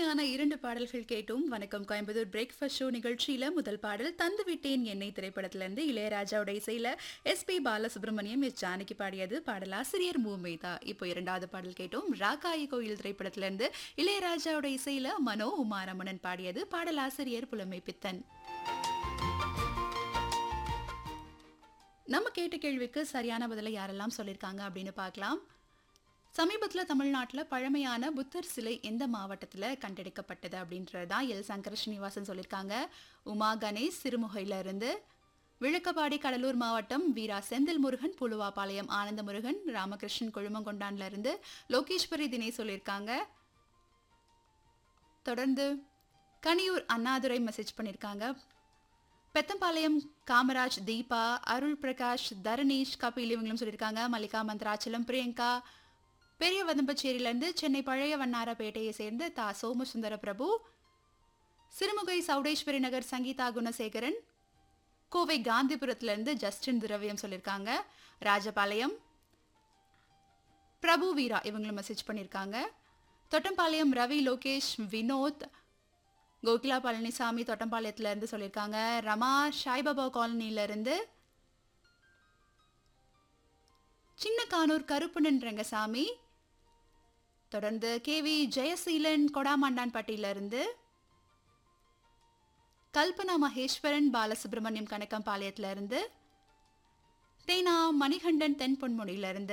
அருமையான இரண்டு பாடல்கள் கேட்டோம் வணக்கம் கோயம்புத்தூர் பிரேக்ஃபாஸ்ட் ஷோ நிகழ்ச்சியில முதல் பாடல் தந்து விட்டேன் என்னை திரைப்படத்திலிருந்து இளையராஜாவோட இசையில S P Balasubrahmanyam S Janaki பாடியது பாடலாசிரியர் மூமேதா இப்போ இரண்டாவது பாடல் கேட்டோம் ராகாயி கோயில் திரைப்படத்திலிருந்து இளையராஜாவோட இசையில மனோ உமாரமணன் பாடியது பாடலாசிரியர் புலமை பித்தன் நம்ம கேட்ட கேள்விக்கு சரியான பதிலை யாரெல்லாம் சொல்லியிருக்காங்க அப்படின்னு பார்க்கலாம் சமீபத்தில் தமிழ்நாட்டில் பழமையான புத்தர் சிலை எந்த மாவட்டத்தில் கண்டெடுக்கப்பட்டது அப்படின்றது தான் எல் சங்கர ஸ்ரீனிவாசன் சொல்லியிருக்காங்க உமா கணேஷ் சிறுமுகையில இருந்து விழுக்கப்பாடி கடலூர் மாவட்டம் வீரா செந்தில் முருகன் புலுவாபாளையம் ஆனந்த முருகன் ராமகிருஷ்ணன் கொழுமங்கொண்டான்ல இருந்து லோகேஸ்வரி தினேஷ் சொல்லியிருக்காங்க தொடர்ந்து கனியூர் அண்ணாதுரை மெசேஜ் பண்ணியிருக்காங்க பெத்தம்பாளையம் காமராஜ் தீபா அருள் பிரகாஷ் தரணீஷ் கபில் இவங்களும் சொல்லியிருக்காங்க மல்லிகா மந்த்ராச்சலம் பிரியங்கா பெரிய வதம்பச்சேரியிலேருந்து சென்னை பழைய வண்ணாரப்பேட்டையை சேர்ந்த தா சோமசுந்தர பிரபு சிறுமுகை சௌடேஸ்வரி நகர் சங்கீதா குணசேகரன் கோவை காந்திபுரத்திலிருந்து ஜஸ்டின் திரவியம் சொல்லியிருக்காங்க ராஜபாளையம் பிரபு வீரா இவங்களும் மெசேஜ் பண்ணியிருக்காங்க தொட்டம்பாளையம் ரவி லோகேஷ் வினோத் கோகிலா பழனிசாமி தொட்டம்பாளையத்துல இருந்து சொல்லியிருக்காங்க ரமா சாய்பாபா காலனில இருந்து சின்ன கானூர் கருப்பணன் ரங்கசாமி தொடர்ந்து கேவி ஜெயசீலன் கொடாமாண்டான்பட்டியில இருந்து கல்பனா மகேஸ்வரன் பாலசுப்ரமணியம் கணக்கம்பாளையத்துல இருந்து தேனா மணிகண்டன் தென்பொன்முடியில இருந்து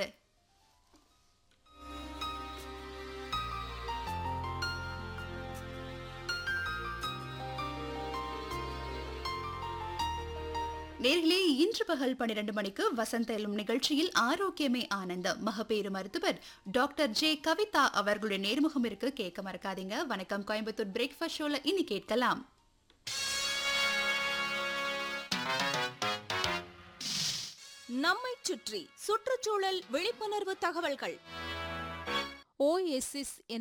நேர்களே இன்று பகல் பன்னிரண்டு மணிக்கு வசந்த எழும் நிகழ்ச்சியில் ஆரோக்கியமே ஆனந்தம் மகப்பேறு மருத்துவர் டாக்டர் ஜே கவிதா அவர்களுடைய நேர்முகம் இருக்கு கேட்க மறக்காதீங்க வணக்கம் கோயம்புத்தூர் பிரேக்ஃபாஸ்ட் ஷோல இனி கேட்கலாம் நம்மைச் சுற்றி சுற்றுச்சூழல் விழிப்புணர்வு தகவல்கள் ஓஎஸ்எஸ்